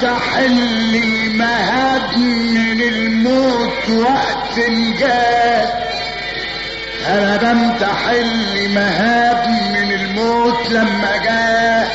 تحلي مهاب من الموت وقت جاء انا دم تحلي مهاب من الموت لما جاء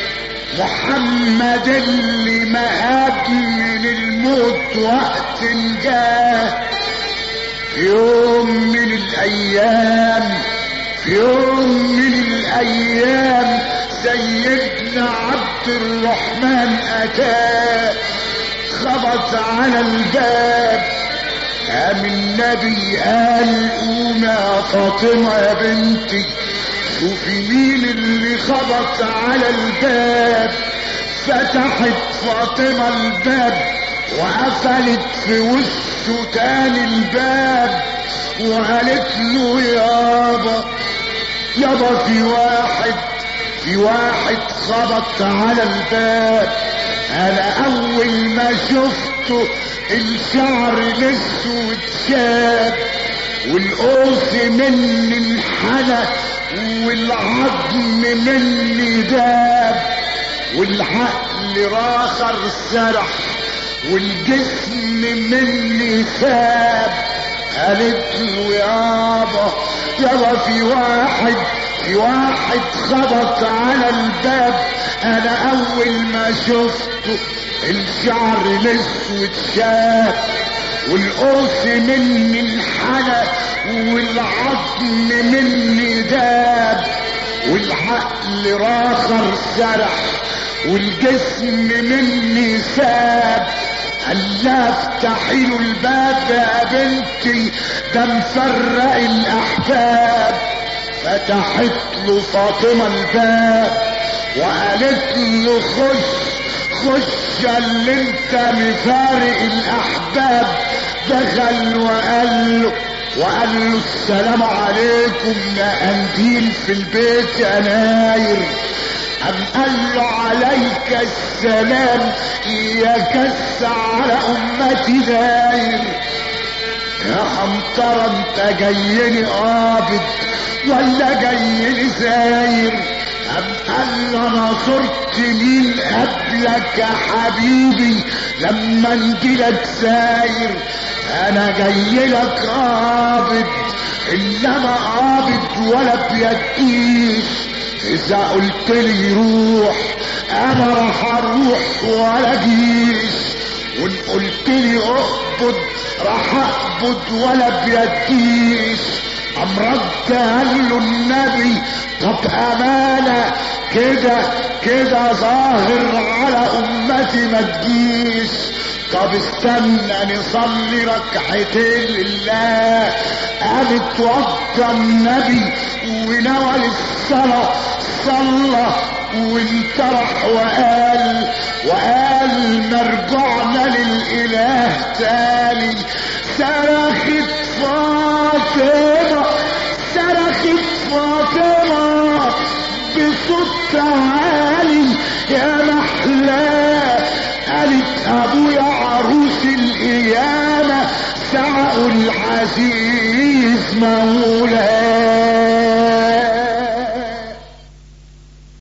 محمد اللي مهاب من الموت وقت جاء في يوم من الايام في يوم من الايام سيدنا عبد الرحمن اتاه خبط على الباب قام النبي قال قوم يا فاطمه يا بنتي شوفي مين اللي خبط على الباب فتحت فاطمه الباب وقفلت في وشه تاني الباب وقالت له يابا يابا في واحد في واحد خبط على الباب انا اول ما شفته الشعر الاسود شاب والقوس مني انحنى والعظم مني داب والعقل راخر سرح والجسم مني ثاب قالت له يابا يابا في واحد في واحد خبط على الباب انا اول ما شفته الشعر الاسود شاب والقوس مني انحنى والعظم مني داب والعقل راخر سرح والجسم مني ساب قال لا افتحي له الباب يا بنتي ده مفرق الاحباب فتحت له فاطمه الباب وقالت له خش خش اللي انت مفارق الاحباب دخل وقال له وقال له السلام عليكم يا قنديل في البيت يا ناير أم قال له عليك السلام يا كس على أمتي داير يا حمطرة انت جايني قابض ولا جايني ساير أم قال له انا صرت مين قبلك يا حبيبي لما نجيلك ساير انا جاي لك قابض انما قابض ولا بيديش اذا قلت لي روح انا راح اروح ولا جيش وان قلت لي اقبض راح اقبض ولا بيديش امرك قال له النبي طب امانه كده كده ظاهر على امتي ما تجيش طب استنى نصلي ركعتين لله قام اتوضى النبي ونوى للصلاة صلى وانطرح وقال وقال ما رجعنا للاله تاني صرخت فاطمة صرخت فاطمة بصوت عالي يا محلاه قالت ابويا عروس القيامة سعق العزيز مولاي